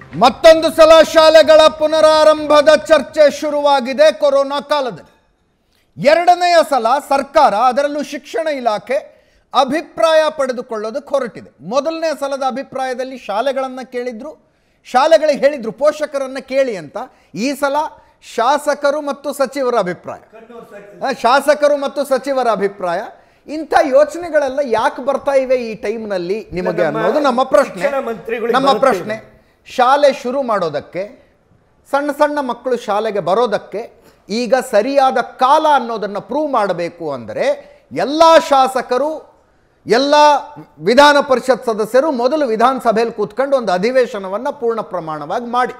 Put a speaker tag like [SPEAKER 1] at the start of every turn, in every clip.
[SPEAKER 1] ಮತ್ತೊಂದು ಸಲ ಶಾಲೆಗಳ ಪುನರಾರಂಭದ ಚರ್ಚೆ ಶುರುವಾಗಿದೆ ಕೊರೋನಾ ಕಾಲದಲ್ಲಿ ಎರಡನೆಯ ಸಲ ಸರ್ಕಾರ ಅದರಲ್ಲೂ ಶಿಕ್ಷಣ ಇಲಾಖೆ ಅಭಿಪ್ರಾಯ ಪಡೆದುಕೊಳ್ಳೋದಕ್ಕೆ ಹೊರಟಿದೆ ಮೊದಲನೇ ಸಲದ ಅಭಿಪ್ರಾಯದಲ್ಲಿ ಶಾಲೆಗಳನ್ನು ಕೇಳಿದ್ರು ಶಾಲೆಗಳಿಗೆ ಹೇಳಿದ್ರು ಪೋಷಕರನ್ನು ಕೇಳಿ ಅಂತ ಈ ಸಲ ಶಾಸಕರು ಮತ್ತು ಸಚಿವರ ಅಭಿಪ್ರಾಯ ಆ, ಶಾಸಕರು ಮತ್ತು ಸಚಿವರ ಅಭಿಪ್ರಾಯ ಇಂಥ ಯೋಚನೆಗಳೆಲ್ಲ ಯಾಕೆ ಬರ್ತಾ ಇವೆ ಈ ಟೈಮ್ನಲ್ಲಿ ನಿಮಗೆ
[SPEAKER 2] ನಮ್ಮ
[SPEAKER 1] ಅನ್ನೋದು ನಮ್ಮ ಪ್ರಶ್ನೆ
[SPEAKER 2] ಶಿಕ್ಷಣ ಮಂತ್ರಿಗಳಿಗೆ
[SPEAKER 1] ನಮ್ಮ
[SPEAKER 2] ಬರುತ್ತೆ
[SPEAKER 1] ಪ್ರಶ್ನೆ ಶಾಲೆ ಶುರು ಮಾಡೋದಕ್ಕೆ ಸಣ್ಣ ಸಣ್ಣ ಮಕ್ಕಳು ಶಾಲೆಗೆ ಬರೋದಕ್ಕೆ ಈಗ ಸರಿಯಾದ ಕಾಲ ಅನ್ನೋದನ್ನು ಪ್ರೂವ್ ಮಾಡಬೇಕು ಅಂದರೆ ಎಲ್ಲ ಶಾಸಕರು ಎಲ್ಲ ವಿಧಾನ ಪರಿಷತ್ ಸದಸ್ಯರು ಮೊದಲು ವಿಧಾನಸಭೆಯಲ್ಲಿ ಕೂತ್ಕೊಂಡು ಒಂದು ಅಧಿವೇಶನವನ್ನು ಪೂರ್ಣ ಪ್ರಮಾಣವಾಗಿ ಮಾಡಿ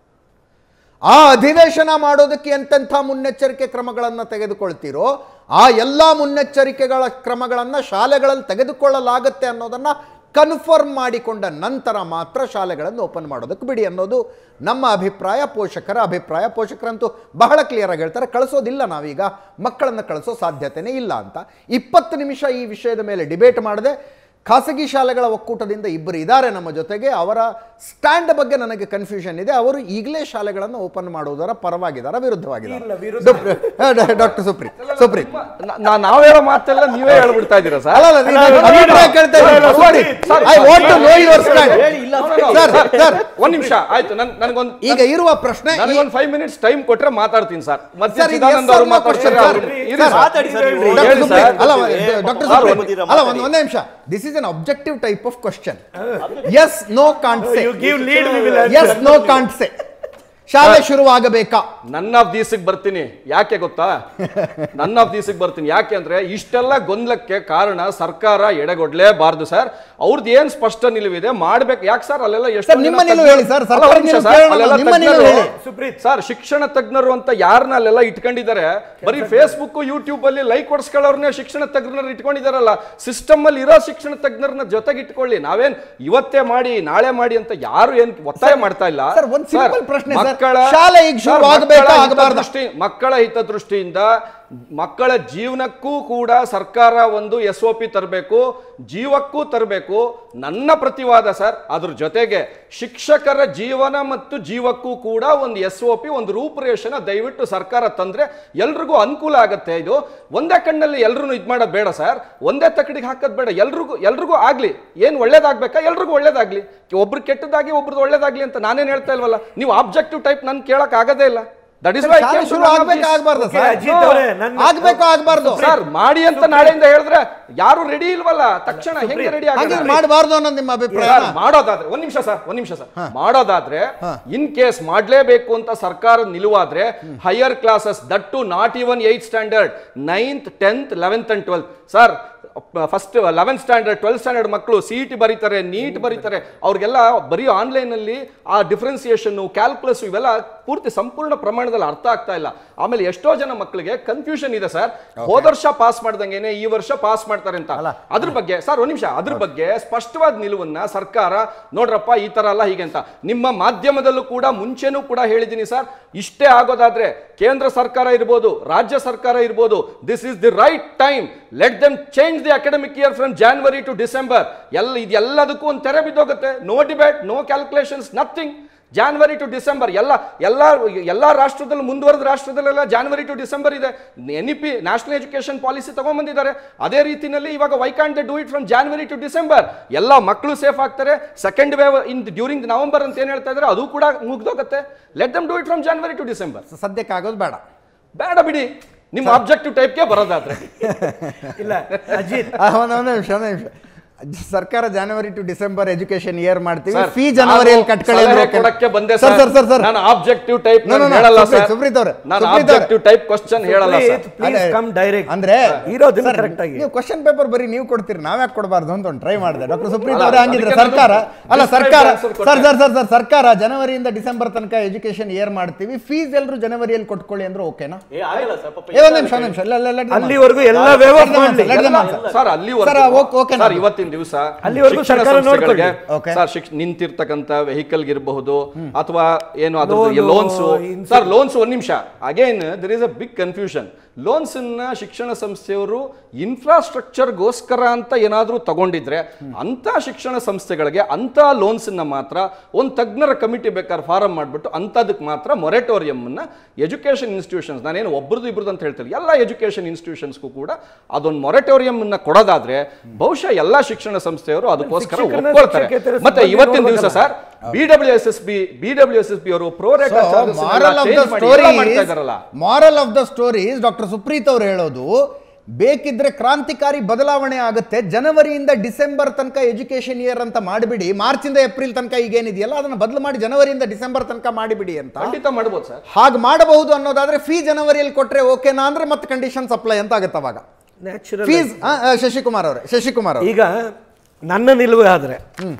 [SPEAKER 1] ಆ ಅಧಿವೇಶನ ಮಾಡೋದಕ್ಕೆ ಎಂತೆಂಥ ಮುನ್ನೆಚ್ಚರಿಕೆ ಕ್ರಮಗಳನ್ನು ತೆಗೆದುಕೊಳ್ತೀರೋ ಆ ಎಲ್ಲ ಮುನ್ನೆಚ್ಚರಿಕೆಗಳ ಕ್ರಮಗಳನ್ನು ಶಾಲೆಗಳಲ್ಲಿ ತೆಗೆದುಕೊಳ್ಳಲಾಗುತ್ತೆ ಅನ್ನೋದನ್ನು ಕನ್ಫರ್ಮ್ ಮಾಡಿಕೊಂಡ ನಂತರ ಮಾತ್ರ ಶಾಲೆಗಳನ್ನು ಓಪನ್ ಮಾಡೋದಕ್ಕೆ ಬಿಡಿ ಅನ್ನೋದು ನಮ್ಮ ಅಭಿಪ್ರಾಯ ಪೋಷಕರ ಅಭಿಪ್ರಾಯ ಪೋಷಕರಂತೂ ಬಹಳ ಕ್ಲಿಯರ್ ಆಗಿ ಹೇಳ್ತಾರೆ ಕಳಿಸೋದಿಲ್ಲ ನಾವೀಗ ಮಕ್ಕಳನ್ನು ಕಳಿಸೋ ಸಾಧ್ಯತೆನೇ ಇಲ್ಲ ಅಂತ ಇಪ್ಪತ್ತು ನಿಮಿಷ ಈ ವಿಷಯದ ಮೇಲೆ ಡಿಬೇಟ್ ಮಾಡದೆ ಖಾಸಗಿ ಶಾಲೆಗಳ ಒಕ್ಕೂಟದಿಂದ ಇಬ್ಬರು ಇದ್ದಾರೆ ನಮ್ಮ ಜೊತೆಗೆ ಅವರ ಸ್ಟ್ಯಾಂಡ್ ಬಗ್ಗೆ ನನಗೆ ಕನ್ಫ್ಯೂಷನ್ ಇದೆ ಅವರು ಈಗಲೇ ಶಾಲೆಗಳನ್ನು ಓಪನ್ ಮಾಡುವುದರ ಪರವಾಗಿದ್ದಾರೆ
[SPEAKER 2] ಇಲ್ಲ,
[SPEAKER 1] ವಿರುದ್ಧವಾಗಿದ್ದಾರೆ
[SPEAKER 2] ವಿರುದ್ಧ.
[SPEAKER 1] ಡಾಕ್ಟರ್ ಸುಪ್ರೀತ್ ಸುಪ್ರೀತ್
[SPEAKER 3] ನಾ ನಾವ್ ಹೇಳೋ ಮಾತೆಲ್ಲ ನೀವೇ ಹೇಳ್ಬಿಡ್ತಾ ಇದ್ದೀರಾ ಸರ್
[SPEAKER 1] ಅಲ್ಲ, ಅಲ್ಲ, ನೀವು ಅಭಿಪ್ರಾಯ ಕೇಳ್ತಾ ಇದ್ದೀರಿ. Supreeth, I want to know your stand. Sir, sir,
[SPEAKER 3] ಒಂದ್ ನಿಮಿಷ ಆಯ್ತು ನನ್ ನನಗೊಂದು
[SPEAKER 1] ಈಗ ಇರುವ ಪ್ರಶ್ನೆ ಈ-
[SPEAKER 3] ನನಗೊಂದು ಫೈವ್ ಮಿನಿಟ್ಸ್ ಟೈಮ್ ಕೊಟ್ರೆ ಮಾತಾಡ್ತೀನಿ ಸರ್ ಮತ್ತೆ
[SPEAKER 1] ಸರ್, ಇದು
[SPEAKER 3] ಚಿದಾನಂದ
[SPEAKER 1] yes
[SPEAKER 3] ಅವ್ರು
[SPEAKER 1] or no question,
[SPEAKER 3] ಮಾತಾಡ್ತಾರೆ
[SPEAKER 1] sir?
[SPEAKER 3] ಅವ್ರು- ಇರಿ
[SPEAKER 1] ಸರ್,
[SPEAKER 3] ಸರ್.
[SPEAKER 2] ಮಾತಾಡಿ ಸರ್ ನೀವು.
[SPEAKER 1] ಡಾಕ್ಟರ್
[SPEAKER 3] ಹೇಳಿ
[SPEAKER 1] ಸುಪ್ರೀತ್,
[SPEAKER 3] ಸರ್.
[SPEAKER 1] ಅಲ್ಲ
[SPEAKER 2] ಏ,
[SPEAKER 1] ಡಾಕ್ಟರ್
[SPEAKER 2] ಸರ್,
[SPEAKER 1] ಸುಪ್ರೀತ್
[SPEAKER 2] ಬಂದಿರಾ,
[SPEAKER 1] ಅಲ್ಲ
[SPEAKER 2] ಮಾತಾಡಿ.
[SPEAKER 1] ಒಂದು ಒಂದೇ ನಿಮಿಷ this is an objective type of question yes no can't say
[SPEAKER 2] You give lead, we will
[SPEAKER 1] yes
[SPEAKER 2] answer.
[SPEAKER 1] No can't say ಶಾಲೆ ಶುರುವಾಗಬೇಕಾ
[SPEAKER 3] ನನ್ನ ಆಫ್ ದಿವಸಕ್ಕೆ ಬರ್ತೀನಿ ಯಾಕೆ ಗೊತ್ತಾ ನನ್ನ ಆಫ್ ದಿವಸಕ್ಕೆ ಬರ್ತೀನಿ ಯಾಕೆ ಅಂದ್ರೆ ಇಷ್ಟೆಲ್ಲ ಗೊಂದಲಕ್ಕೆ ಕಾರಣ ಸರ್ಕಾರ ಎಡೆಗೊಡ್ಲೇಬಾರ್ದು ಸರ್ ಅವ್ರದ್ದು ಏನ್ ಸ್ಪಷ್ಟ ನಿಲುವಿದೆ ಮಾಡ್ಬೇಕು ಯಾಕೆ ಸರ್ ಅಲ್ಲೆಲ್ಲ ಎಷ್ಟು
[SPEAKER 1] ಸರ್, ನಿಮ್ಮ ನಿಲುವು ಹೇಳಿ ಸರ್, ಸರ್ಕಾರ ನಿಲುವು ಕೇಳೋಣ, ನಿಮ್ಮ ನಿಲುವು ಹೇಳಿ.
[SPEAKER 2] ಸುಪ್ರೀತ್
[SPEAKER 3] ಸರ್ ಶಿಕ್ಷಣ ತಜ್ಞರು ಅಂತ ಯಾರನ್ನ ಅಲ್ಲೆಲ್ಲ ಇಟ್ಕೊಂಡಿದ್ದಾರೆ ಬರೀ ಫೇಸ್ಬುಕ್ ಯೂಟ್ಯೂಬ್ ಅಲ್ಲಿ ಲೈಕ್ ಹೊಡ್ಸ್ಕೊಳ್ಳೋರ್ನೇ ಶಿಕ್ಷಣ ತಜ್ಞರನ್ನ ಇಟ್ಕೊಂಡಿದಾರಲ್ಲ ಸಿಸ್ಟಮ್ ಅಲ್ಲಿ ಇರೋ ಶಿಕ್ಷಣ ತಜ್ಞರನ್ನ ಜೊತೆಗೆ ಇಟ್ಕೊಳ್ಳಿ ನಾವೇನ್ ಇವತ್ತೇ ಮಾಡಿ ನಾಳೆ ಮಾಡಿ ಅಂತ ಯಾರು ಏನ್ ಒತ್ತಾಯ ಮಾಡ್ತಾ ಇಲ್ಲ
[SPEAKER 1] ಸರ್, ಒಂದ್ simple ಪ್ರಶ್ನೆ ಸರ್.
[SPEAKER 3] ಮಕ್ಕಳ
[SPEAKER 1] ಶಾಲೆ ಈಗ ಶುರು
[SPEAKER 3] ಸರ್,
[SPEAKER 1] ಆಗ್ಬೇಕಾ,
[SPEAKER 3] ಮಕ್ಕಳ
[SPEAKER 1] ಆಗ್ಬಾರ್ದಾ?
[SPEAKER 3] ಹಿತದೃಷ್ಟಿ- ಮಕ್ಕಳ ಹಿತದೃಷ್ಟಿಯಿಂದ ಮಕ್ಕಳ ಜೀವನಕ್ಕೂ ಕೂಡ ಸರ್ಕಾರ ಒಂದು ಎಸ್ ಒ ಪಿ ತರಬೇಕು ಜೀವಕ್ಕೂ ತರಬೇಕು ನನ್ನ ಪ್ರತಿವಾದ ಸರ್ ಅದ್ರ ಜೊತೆಗೆ ಶಿಕ್ಷಕರ ಜೀವನ ಮತ್ತು ಜೀವಕ್ಕೂ ಕೂಡ ಒಂದು ಎಸ್ ಒ ಪಿ ಒಂದು ರೂಪುರೇಷನ ದಯವಿಟ್ಟು ಸರ್ಕಾರ ತಂದ್ರೆ ಎಲ್ರಿಗೂ ಅನುಕೂಲ ಆಗತ್ತೆ ಇದು ಒಂದೇ ಕಣ್ಣಲ್ಲಿ ಎಲ್ರು ಇದು ಮಾಡೋದು ಬೇಡ ಸರ್ ಒಂದೇ ತಕಡಿಗೆ ಹಾಕೋದು ಬೇಡ ಎಲ್ರಿಗೂ ಎಲ್ರಿಗೂ ಆಗ್ಲಿ ಏನ್ ಒಳ್ಳೇದಾಗ್ಬೇಕಾ ಎಲ್ರಿಗೂ ಒಳ್ಳೇದಾಗ್ಲಿ ಒಬ್ರು ಕೆಟ್ಟದಾಗಿ ಒಬ್ರದ್ದು ಒಳ್ಳೇದಾಗ್ಲಿ ಅಂತ ನಾನೇನ್ ಹೇಳ್ತಾ ಇಲ್ವಲ್ಲ ನೀವು ಆಬ್ಜೆಕ್ಟಿವ್ ಟೈಪ್ ನನ್ ಕೇಳಕ್ ಆಗದೇ ಇಲ್ಲ ದಟ್ ಇಸ್
[SPEAKER 1] ಶಾಲೆ ಶುರು ಆಗ್ಬೇಕಾ ಆಗ್ಬಾರ್ದ
[SPEAKER 2] Okay, ಅಜಿತ್ ಅವರೇ, ನನ್ನ-
[SPEAKER 1] ಆಗ್ಬೇಕು ಆಗ್ಬಾರ್ದು
[SPEAKER 3] ಸರ್ ಮಾಡಿ ಅಂತ ನಾಳೆಯಿಂದ ಹೇಳಿದ್ರೆ ಯಾರು ರೆಡಿ ಇಲ್ವಲ್ಲ ತಕ್ಷಣ ಹೆಂಗೆ ರೆಡಿ
[SPEAKER 1] ಹಾಗೆ
[SPEAKER 3] ಆಗ
[SPEAKER 1] ಮಾಡಬಾರ್ದು ಅನ್ನೋದು ನಿಮ್ಮ ಅಭಿಪ್ರಾಯ
[SPEAKER 3] ಸರ್ ಮಾಡೋದಾದ್ರೆ ಒಂದ್ ನಿಮಿಷ ಸರ್ ಒಂದ್ ನಿಮಿಷ ಸರ್ ಮಾಡೋದಾದ್ರೆ ಇನ್ ಕೇಸ್ ಮಾಡ್ಲೇಬೇಕು ಅಂತ ಸರ್ಕಾರ ನಿಲುವಾದ್ರೆ higher classes that too not even eighth standard ninth tenth eleventh and twelfth sir first eleventh standard twelfth standard ಮಕ್ಕಳು ಸಿ ಟಿ ಬರೀತಾರೆ ನೀಟ್ ಬರೀತಾರೆ ಅವ್ರಿಗೆಲ್ಲ ಬರೀ ಆನ್ಲೈನ್ ಅಲ್ಲಿ ಆ ಡಿಫ್ರೆನ್ಸಿಯೇಷನ್ ಕ್ಯಾಲ್ಕುಲಸ್ ಇವೆಲ್ಲ ಪೂರ್ತಿ ಸಂಪೂರ್ಣ ಪ್ರಮಾಣದಲ್ಲಿ ಅರ್ಥ ಆಗ್ತಾ ಇಲ್ಲ ಆಮೇಲೆ ಎಷ್ಟೋ ಜನ ಮಕ್ಕಳಿಗೆ ಕನ್ಫ್ಯೂಷನ್ ಇದೆ ಸರ್ ಹೋದ ವರ್ಷ ಪಾಸ್ ಮಾಡ್ದಂಗೆನೆ ಈ ವರ್ಷ ಪಾಸ್ ಮಾಡ್ತಾರೆ ಅಂತ ಅದ್ರ ಬಗ್ಗೆ ಸರ್ ಒಂದ್ ನಿಮಿಷ ಅದ್ರ ಬಗ್ಗೆ ಸ್ಪಷ್ಟವಾದ ನಿಲುವನ್ನ ಸರ್ಕಾರ ನೋಡ್ರಪ್ಪ ಈ ತರ ಅಲ್ಲ ಹೀಗೆ ಅಂತ ನಿಮ್ಮ ಮಾಧ್ಯಮದಲ್ಲೂ ಕೂಡ ಮುಂಚೆನೂ ಕೂಡ ಹೇಳಿದ್ದೀನಿ ಸರ್ ಇಷ್ಟೇ ಆಗೋದಾದ್ರೆ ಕೇಂದ್ರ ಸರ್ಕಾರ ಇರ್ಬೋದು ರಾಜ್ಯ ಸರ್ಕಾರ ಇರ್ಬೋದು this is the right time let them change the academic year from January to December ಎಲ್ಲ ಇದೆಲ್ಲದಕ್ಕೂ ಒಂದು ತೆರೆ ಬಿದ್ದೋಗುತ್ತೆ no debate no calculations nothing January to December ಎಲ್ಲ ಎಲ್ಲ ಎಲ್ಲ ರಾಷ್ಟ್ರದಲ್ಲೂ ಮುಂದುವರೆದ ರಾಷ್ಟ್ರದಲ್ಲೆಲ್ಲ ಜಾನ್ವರಿ ಟು ಡಿಸೆಂಬರ್ ಇದೆ N E P national education policy ತಗೊಂಡ್ಬಂದಿದ್ದಾರೆ ಅದೇ ರೀತಿಯಲ್ಲಿ ಇವಾಗ why can't they do it from January to December ಎಲ್ಲ ಮಕ್ಕಳು ಸೇಫ್ ಆಗ್ತಾರೆ second wave in during November ಅಂತ ಏನು ಹೇಳ್ತಾ ಇದ್ದಾರೆ ಅದು ಕೂಡ ಮುಗ್ದೋಗುತ್ತೆ let them do it from January to December
[SPEAKER 1] ಸದ್ಯಕ್ಕೆ ಆಗೋದು ಬೇಡ
[SPEAKER 3] ಬೇಡ ಬಿಡಿ ನಿಮ್ಮ ಆಬ್ಜೆಕ್ಟಿವ್ ಟೈಪ್ಗೆ ಬರೋದಾದ್ರೆ
[SPEAKER 2] ಇಲ್ಲ ಅಜಿತ್
[SPEAKER 1] ಆ, ಒಂದ್- ಒಂದ್ ನಿಮಿಷ ಒಂದ್ ನಿಮಿಷ ಸರ್ಕಾರ January to December education year ಮಾಡ್ತೀವಿ
[SPEAKER 3] ಸರ್,
[SPEAKER 1] ಫೀ ಜನವರಿಯಲ್ಲಿ
[SPEAKER 3] ನಾನು
[SPEAKER 1] ಕಟ್ಕೊಳ್ಳಿ
[SPEAKER 3] ಸಲಹೆ
[SPEAKER 1] ಅಂದ್ರೆ okay.
[SPEAKER 3] ಕೊಡಕ್ಕೆ ಬಂದೆ
[SPEAKER 1] sir
[SPEAKER 3] sir.
[SPEAKER 1] Sir sir sir
[SPEAKER 3] ನಾನು objective type
[SPEAKER 1] No, no, no,
[SPEAKER 3] ಹೇಳಲ್ಲ
[SPEAKER 1] ಸುಪ್ರೀತ್,
[SPEAKER 3] ಸರ್
[SPEAKER 1] ಸುಪ್ರೀತ್ ಅವ್ರೆ,
[SPEAKER 3] ನಾನು
[SPEAKER 1] ಸುಪ್ರೀತ್ ಅವ್ರೆ.
[SPEAKER 3] ಆಬ್ಜೆಕ್ಟಿವ್ ಟೈಪ್ ಕ್ವಶನ್ ಹೇಳಲ್ಲ ಸರ್
[SPEAKER 2] ಪ್ಲೀಸ್
[SPEAKER 1] ಅದೇ-
[SPEAKER 2] ಕಮ್ ಡೈರೆಕ್ಟ್
[SPEAKER 1] ಅಂದ್ರೆ
[SPEAKER 2] ಇರೋದನ್ನ
[SPEAKER 1] ಸರ್,
[SPEAKER 2] ಕರೆಕ್ಟ್ ಆಗಿ
[SPEAKER 1] ನೀವು ಕ್ವಶನ್ ಪೇಪರ್ ಬರೀ ನೀವು ಕೊಡ್ತೀರಿ ನಾವ್ ಯಾಕೆ ಕೊಡಬಾರ್ದು ಅಂತ ಒಂದು ಟ್ರೈ ಮಾಡಿದೆ ಡಾಕ್ಟರ್ ಸುಪ್ರೀತ್
[SPEAKER 3] ಅಲ್ಲ,
[SPEAKER 1] ಅವರೇ ಹಂಗಿದ್ರೆ
[SPEAKER 3] ಅದಕ್ಕೆ ನಾನು
[SPEAKER 1] ಸರ್ಕಾರ ಅಲ್ಲ
[SPEAKER 3] describe
[SPEAKER 1] ಸರ್ಕಾರ
[SPEAKER 3] answer
[SPEAKER 1] ಸರ್
[SPEAKER 3] ಕೊಟ್ಟೆ.
[SPEAKER 1] ಸರ್ ಸರ್ ಸರ್ ಸರ್ಕಾರ ಜನವರಿಯಿಂದ ಡಿಸೆಂಬರ್ ತನಕ ಎಜುಕೇಶನ್ ಇಯರ್ ಮಾಡ್ತೀವಿ ಫೀಸ್ ಎಲ್ಲರೂ ಜನವರಿಯಲ್ಲಿ ಕೊಟ್ಕೊಳ್ಳಿ ಅಂದ್ರೆ ಓಕೆನಾ ಏ ಒಂದ್ ನಿಮಿಷ ಒಂದ್ ನಿಮಿಷ ಇಲ್ಲ, ಇಲ್ಲ, let them
[SPEAKER 2] ಅಲ್ಲಿವರೆಗೂ ಎಲ್ಲ
[SPEAKER 1] answer.
[SPEAKER 2] ವ್ಯವಹಾರ
[SPEAKER 1] Let them answer, let them
[SPEAKER 2] ಮಾಡ್ಲಿ.
[SPEAKER 1] answer.
[SPEAKER 3] ಸರ್
[SPEAKER 1] ಸರ್,
[SPEAKER 3] ಅಲ್ಲಿವರೆಗೂ
[SPEAKER 1] ಓಕೆ- ಓಕೆ
[SPEAKER 3] ಸರ್
[SPEAKER 1] ನಾನು.
[SPEAKER 3] ಇವತ್ತಿನ ದಿವಸ
[SPEAKER 2] ಅಲ್ಲಿವರೆಗೂ
[SPEAKER 3] ಶಿಕ್ಷಣ
[SPEAKER 2] ಸರ್ಕಾರ
[SPEAKER 3] ಸಂಸ್ಥೆಗಳಿಗೆ
[SPEAKER 1] Okay.
[SPEAKER 3] ಸರ್ ಶಿಕ್ಷ ನಿಂತಿರ್ತಕ್ಕಂಥ ವೆಹಿಕಲ್ ಇರಬಹುದು ಅಥವಾ ಏನು ಅದ್ರ
[SPEAKER 2] Loan,
[SPEAKER 3] loans
[SPEAKER 2] insurance.
[SPEAKER 3] Sir loans ಒಂದ್ ನಿಮಿಷ again there is a big confusion loans ಅನ್ನ ಶಿಕ್ಷಣ ಸಂಸ್ಥೆಯವರು ಇನ್ಫ್ರಾಸ್ಟ್ರಕ್ಚರ್ಗೋಸ್ಕರ ಅಂತ ಏನಾದರೂ ತಗೊಂಡಿದ್ರೆ ಅಂತ ಶಿಕ್ಷಣ ಸಂಸ್ಥೆಗಳಿಗೆ ಅಂತ ಲೋನ್ಸ್ ಅನ್ನ ಮಾತ್ರ ಒಂದು ತಜ್ಞರ ಕಮಿಟಿ ಬೇಕಾದ್ರೆ ಫಾರಂ ಮಾಡಿಬಿಟ್ಟು ಅಂಥದಕ್ಕೆ ಮಾತ್ರ ಮೊರೆಟೋರಿಯಂ ಅನ್ನ ಎಜುಕೇಶನ್ ಇನ್ಸ್ಟಿಟ್ಯೂಷನ್ಸ್ ನಾನೇನು ಒಬ್ರದ್ದು ಇಬ್ರದ್ದು ಅಂತ ಹೇಳ್ತೀನಿ ಎಲ್ಲ ಎಜುಕೇಶನ್ ಇನ್ಸ್ಟಿಟ್ಯೂಷನ್ಸ್ಗೂ ಕೂಡ ಅದೊಂದು ಮೊರೆಟೋರಿಯಂ ಅನ್ನ ಕೊಡೋದಾದ್ರೆ ಬಹುಶಃ ಎಲ್ಲ ಶಿಕ್ಷಣ ಸಂಸ್ಥೆಯವರು ಅದಕ್ಕೋಸ್ಕರ
[SPEAKER 2] ಶಿಕ್ಷಕರನ್ನ
[SPEAKER 3] ಒಪ್ಕೊಳ್ತಾರೆ
[SPEAKER 2] ಶಿಕ್ಷಕೇತರ
[SPEAKER 3] ಮತ್ತೆ
[SPEAKER 2] ಸಿಬ್ಬಂದಿ
[SPEAKER 3] ಇವತ್ತಿನ ದಿವಸ
[SPEAKER 2] ನೋಡ್ಬೋದಲ್ಲ?
[SPEAKER 3] Sir B W S S B B W S S B ಅವರು prorate
[SPEAKER 1] moral of the story moral of the stories doctor Supreeth ಅವ್ರು ಹೇಳೋದು ಬೇಕಿದ್ರೆ ಕ್ರಾಂತಿಕಾರಿ ಬದಲಾವಣೆ ಆಗುತ್ತೆ ಜನವರಿಯಿಂದ ಡಿಸೆಂಬರ್ ತನಕ ಎಜುಕೇಶನ್ ಇಯರ್ ಅಂತ ಮಾಡಿಬಿಡಿ ಮಾರ್ಚಿಂದ ಏಪ್ರಿಲ್ ತನಕ ಈಗೇನಿದೆಯಲ್ಲ ಅದನ್ನ ಬದಲು ಮಾಡಿ ಜನವರಿಯಿಂದ ಡಿಸೆಂಬರ್ ತನಕ ಮಾಡಿಬಿಡಿ ಅಂತ
[SPEAKER 3] ಖಂಡಿತ ಮಾಡ್ಬೋದು ಸರ್
[SPEAKER 1] ಹಾಗೆ ಮಾಡಬಹುದು ಅನ್ನೋದಾದ್ರೆ ಫೀ ಜನವರಿಯಲ್ಲಿ ಕೊಟ್ರೆ ಓಕೆನಾ ಅಂದ್ರೆ ಮತ್ತೆ ಕಂಡೀಷನ್ಸ್ ಅಪ್ಲೈ ಅಂತ ಆಗುತ್ತೆ ಅವಾಗ
[SPEAKER 2] ನ್ಯಾಚುರಲ್
[SPEAKER 1] ಫೀಸ್ ಶಶಿಕುಮಾರ್ ಅವರೇ ಶಶಿಕುಮಾರ್ ಅವರು
[SPEAKER 2] ಈಗ ನನ್ನ ನಿಲುವು ಆದ್ರೆ